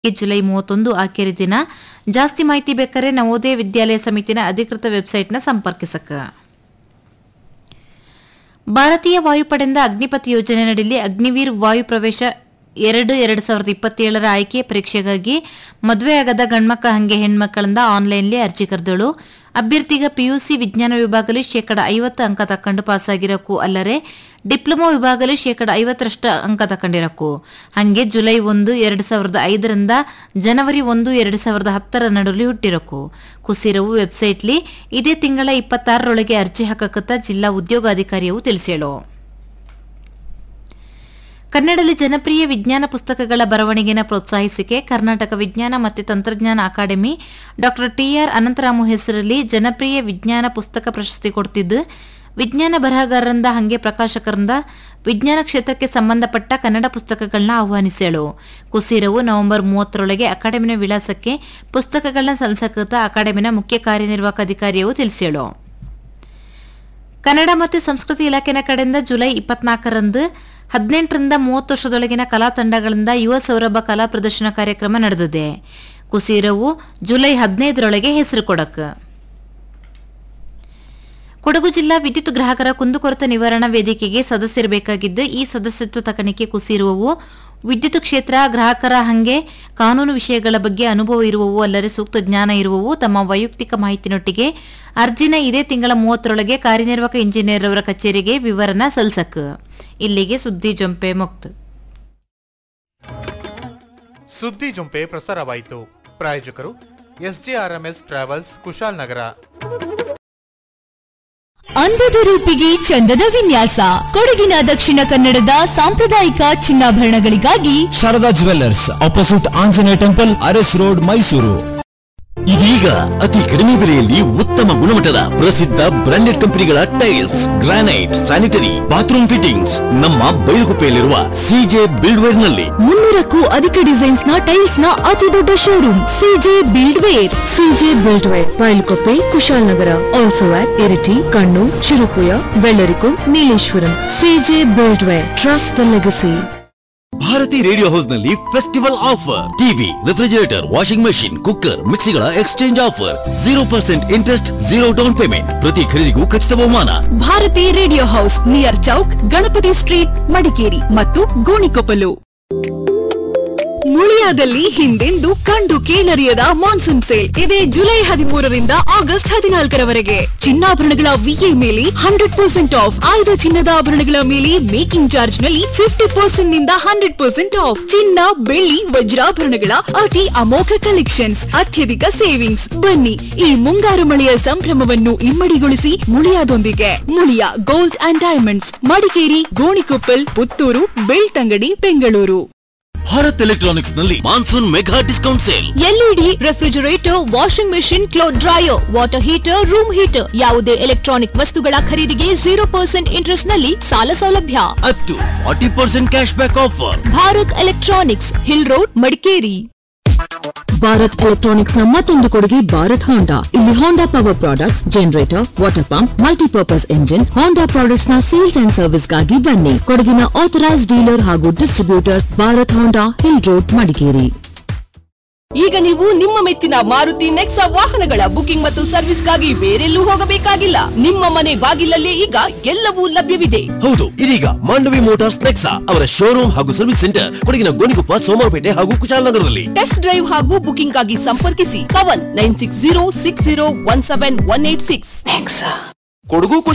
July ಮೂವತ್ತೊಂದು ಆಖರಿ ದಿನ ಜಾಸ್ತಿ ಮಾಹಿತಿ ಬೇಕಾದ್ರೆ ನವೋದಯ ವಿದ್ಯಾಲಯ ಸಮಿತಿನ ಅಧಿಕೃತ ವೆಬ್ಸೈಟ್ನ ಸಂಪರ್ಕಿಸಕ ಭಾರತೀಯ ವಾಯುಪಡೆಯಿಂದ ಅಗ್ನಿಪಥ್ ಯೋಜನೆ ನಡಿಲಿ ಅಗ್ನಿವೀರ್ ವಾಯು ಪ್ರವೇಶ ಎರಡು ಎರಡು ಸಾವಿರದ ಇಪ್ಪತ್ತೇಳರ ಆಯ್ಕೆ ಪರೀಕ್ಷೆಗಾಗಿ ಮದುವೆಯಾಗದ ಗಂಡ್ಮಕ್ಕ ಹಂಗೆ ಹೆಣ್ಮಕ್ಕಳಿಂದ ಆನ್ಲೈನ್ಲಿ ಅರ್ಜಿ ಕರೆದಳು ಅಭ್ಯರ್ಥಿಗ ಪಿಯುಸಿ ವಿಜ್ಞಾನ ವಿಭಾಗದಲ್ಲಿ ಶೇಕಡ ಐವತ್ತು ಅಂಕ ತಕೊಂಡು ಪಾಸಾಗಿರಕ್ಕೂ ಅಲ್ಲರೆ ಡಿಪ್ಲೊಮಾ ವಿಭಾಗದಲ್ಲಿ ಶೇಕಡ ಐವತ್ತರಷ್ಟು ಅಂಕ ತಕೊಂಡಿರಕ್ಕೂ ಹಂಗೆ ಜುಲೈ ಒಂದು ಎರಡು ಸಾವಿರದ ಐದರಿಂದ ಜನವರಿ ಒಂದು ಎರಡು ಸಾವಿರದ ಹತ್ತರ ನಡುವೆ ಹುಟ್ಟಿರಕು ಕುಸಿರವು ವೆಬ್ಸೈಟ್ಲಿ ಇದೇ ತಿಂಗಳ ಇಪ್ಪತ್ತಾರರೊಳಗೆ ಅರ್ಜಿ ಹಾಕಕತ್ತ ಜಿಲ್ಲಾ ಉದ್ಯೋಗಾಧಿಕಾರಿಯು ತಿಳಿಸೇಳು ಕನ್ನಡದಲ್ಲಿ ಜನಪ್ರಿಯ ವಿಜ್ಞಾನ ಪುಸ್ತಕಗಳ ಬರವಣಿಗೆನ ಪ್ರೋತ್ಸಾಹಿಸಿಕೆ ಕರ್ನಾಟಕ ವಿಜ್ಞಾನ ಮತ್ತು ತಂತ್ರಜ್ಞಾನ ಅಕಾಡೆಮಿ ಡಾಕ್ಟರ್ ಟಿಆರ್ ಅನಂತರಾಮು ಹೆಸರಲ್ಲಿ ಜನಪ್ರಿಯ ವಿಜ್ಞಾನ ಪುಸ್ತಕ ಪ್ರಶಸ್ತಿ ಕೊಡ್ತಿದ್ದು ವಿಜ್ಞಾನ ಬರಹಗಾರರಿಂದ ಹಂಗೆ ಪ್ರಕಾಶಕರಿಂದ ವಿಜ್ಞಾನ ಕ್ಷೇತ್ರಕ್ಕೆ ಸಂಬಂಧಪಟ್ಟ ಕನ್ನಡ ಪುಸ್ತಕಗಳನ್ನ ಆಹ್ವಾನಿಸೇಳು ಕುಸೀರವು ನವೆಂಬರ್ ಮೂವತ್ತರೊಳಗೆ ಅಕಾಡೆಮಿನ ವಿಳಾಸಕ್ಕೆ ಪುಸ್ತಕಗಳನ್ನ ಸಲ್ಲಿಸಕೃತ ಅಕಾಡೆಮಿನ ಮುಖ್ಯ ಕಾರ್ಯನಿರ್ವಾಹಕ ಅಧಿಕಾರಿಯು ತಿಳಿಸೇಳು ಕನ್ನಡ ಮತ್ತು ಸಂಸ್ಕೃತಿ ಇಲಾಖೆನ ಕಡೆಯಿಂದ ಜುಲೈ ಇಪ್ಪತ್ನಾಲ್ಕರಂದು ಹದಿನೆಂಟರಿಂದ ಮೂವತ್ತು ವರ್ಷದೊಳಗಿನ ಕಲಾ ತಂಡಗಳಿಂದ ಯುವ ಸೌರಭ ಕಲಾ ಪ್ರದರ್ಶನ ಕಾರ್ಯಕ್ರಮ ನಡೆದಿದೆ ಕುಸೀರವು ಜುಲೈ ಹದಿನೈದರೊಳಗೆ ಹೆಸರು ಕೊಡಕ ಕೊಡಗು ಜಿಲ್ಲಾ ವಿದ್ಯುತ್ ಗ್ರಾಹಕರ ಕುಂದುಕೊರತೆ ನಿವಾರಣಾ ವೇದಿಕೆಗೆ ಸದಸ್ಯರಬೇಕಾಗಿದ್ದು ಈ ಸದಸ್ಯತ್ವ ತಕಣಿಕೆ ಕುಸಿರುವವು ವಿದ್ಯುತ್ ಕ್ಷೇತ್ರ ಗ್ರಾಹಕರ ಹಂಗೆ ಕಾನೂನು ವಿಷಯಗಳ ಬಗ್ಗೆ ಅನುಭವ ಇರುವವು ಅಲ್ಲದೆ ಸೂಕ್ತ ಜ್ಞಾನ ಇರುವವು ತಮ್ಮ ವೈಯಕ್ತಿಕ ಮಾಹಿತಿನೊಟ್ಟಿಗೆ ಅರ್ಜಿನ ಇದೇ ತಿಂಗಳ ಮೂವತ್ತರೊಳಗೆ ಕಾರ್ಯನಿರ್ವಾಹಕ ಇಂಜಿನಿಯರ್ ಅವರ ಕಚೇರಿಗೆ ವಿವರನ ಸಲ್ಸಕ್ ಇಲ್ಲಿಗೆ ಸುದ್ದಿ ಜೊಂಪೆ ಮುಕ್ತ ಸುದ್ದಿ ಜುಂಪೆ ಪ್ರಸಾರವಾಯಿತು ಪ್ರಾಯೋಜಕರು ಎಸ್ಜೆಆರ್ಎಂಎಸ್ ಟ್ರಾವೆಲ್ಸ್ ಕುಶಾಲ್ನಗರ ಅಂದದ ರೂಪಿಗೆ ಚಂದದ ವಿನ್ಯಾಸ ಕೊಡಗಿನ ದಕ್ಷಿಣ ಕನ್ನಡದ ಸಾಂಪ್ರದಾಯಿಕ ಚಿನ್ನಾಭರಣಗಳಿಗಾಗಿ Sharada jewellers opposite Anjaneya temple Aras road Mysuru ಇದೀಗ ಅತಿ ಕಡಿಮೆ ಬೆಲೆಯಲ್ಲಿ ಉತ್ತಮ ಗುಣಮಟ್ಟದ ಪ್ರಸಿದ್ಧ ಬ್ರಾಂಡೆಡ್ ಕಂಪನಿಗಳ tiles granite sanitary bathroom fittings ನಮ್ಮ ಬೈಲುಗುಪ್ಪೆಯಲ್ಲಿರುವ ಸಿಜೆ ಬಿಲ್ಡ್ವೇರ್ ನಲ್ಲಿ ಮುನ್ನೂರಕ್ಕೂ ಅಧಿಕ ಡಿಸೈನ್ಸ್ ನ ಟೈಲ್ಸ್ ನ ಅತಿ ದೊಡ್ಡ showroom CJ Buildware CJ Buildware Bylakuppe Kushalnagar also at Iritty Kannur Cherupuzha Vellarikundu Nileshwaram CJ Buildware trust the legacy Bharathi radio house ನಲ್ಲಿ festival offer TV refrigerator washing machine cooker ಮಿಕ್ಸಿಗಳ exchange offer zero percent interest zero down payment ಪ್ರತಿ ಖರೀದಿಗೂ ಖಚಿತ ಬಹುಮಾನ Bharathi radio house near Chowk Ganapathi street Madikeri ಮತ್ತು ಗೋಣಿಕೊಪ್ಪಲು ಮುಳಿಯಾದಲ್ಲಿ ಹಿಂದೆಂದು ಕಂಡು ಕೇಳರಿಯದ ಮಾನ್ಸೂನ್ ಸೇಲ್ ಇದೆ ಜುಲೈ ಹದಿಮೂರರಿಂದ ಆಗಸ್ಟ್ ಹದಿನಾಲ್ಕರವರೆಗೆ ಚಿನ್ನಾಭರಣಗಳ ವಿಎ ಮೇಲೆ ಹಂಡ್ರೆಡ್ ಪರ್ಸೆಂಟ್ ಆಫ್ ಆಯ್ದ ಚಿನ್ನದ ಆಭರಣಗಳ ಮೇಲೆ ಮೇಕಿಂಗ್ ಚಾರ್ಜ್ ನಲ್ಲಿ ಫಿಫ್ಟಿ ಪರ್ಸೆಂಟ್ ನಿಂದ ಹಂಡ್ರೆಡ್ ಪರ್ಸೆಂಟ್ ಆಫ್ ಚಿನ್ನ ಬೆಳ್ಳಿ ವಜ್ರಾಭರಣಗಳ ಅತಿ ಅಮೋಘ ಕಲೆಕ್ಷನ್ಸ್ ಅತ್ಯಧಿಕ ಸೇವಿಂಗ್ಸ್ ಬನ್ನಿ ಈ ಮುಂಗಾರು ಮಳೆಯ ಸಂಭ್ರಮವನ್ನು ಇಮ್ಮಡಿಗೊಳಿಸಿ ಮುಳಿಯಾದೊಂದಿಗೆ Muliya gold and diamonds Madikeri Gonikoppal Puttur Belthangady Bengaluru Bharat electronics ನಲ್ಲಿ monsoon mega discount sale LED refrigerator washing machine cloth dryer water heater room heater ಯಾವುದೇ ಎಲೆಕ್ಟ್ರಾನಿಕ್ ವಸ್ತುಗಳ ಖರೀದಿಗೆ ಜೀರೋ ಪರ್ಸೆಂಟ್ ಇಂಟ್ರೆಸ್ಟ್ ನಲ್ಲಿ ಸಾಲ ಸೌಲಭ್ಯ up to forty percent cash back offer Bharat electronics hill road Madikeri Bharat electronics ನ ಮತ್ತೊಂದು ಕೊಡುಗೆ ಭಾರತ್ ಹೋಂಡಾ ಇಲ್ಲಿ Honda power product generator water pump multipurpose engine ಹೋಂಡಾ ಪ್ರಾಡಕ್ಟ್ಸ್ ನ ಸೇಲ್ಸ್ ಅಂಡ್ ಸರ್ವಿಸ್ ಗಾಗಿ ಬನ್ನಿ ಕೊಡಗಿನ ಆಥರೈಸ್ ಡೀಲರ್ ಹಾಗೂ distributor Bharat Honda hill road Madikeri ಈಗ ನೀವು ನಿಮ್ಮ ಮೆಚ್ಚಿನ ಮಾರುತಿ ನೆಕ್ಸಾ ವಾಹನಗಳ ಬುಕಿಂಗ್ ಮತ್ತು ಸರ್ವಿಸ್ಗಾಗಿ ಬೇರೆಲ್ಲೂ ಹೋಗಬೇಕಾಗಿಲ್ಲ ನಿಮ್ಮ ಮನೆ ಬಾಗಿಲಲ್ಲೇ ಈಗ ಎಲ್ಲವೂ ಲಭ್ಯವಿದೆ ಹೌದು ಇದೀಗ ಮಾಂಡವಿ ಮೋಟಾರ್ಸ್ ನೆಕ್ಸಾ ಅವರ ಶೋರೂಮ್ ಹಾಗೂ ಸರ್ವಿಸ್ ಸೆಂಟರ್ ಕೊಡಗಿನ ಗೋಣಿಕೊಪ್ಪ ಸೋಮವಾರಪೇಟೆ ಹಾಗೂ ಕುಶಾಲನಗರದಲ್ಲಿ ಟೆಸ್ಟ್ ಡ್ರೈವ್ ಹಾಗೂ ಬುಕಿಂಗ್ ಆಗಿ ಸಂಪರ್ಕಿಸಿ Pavan nine six zero six zero one seven one eight six Kodagu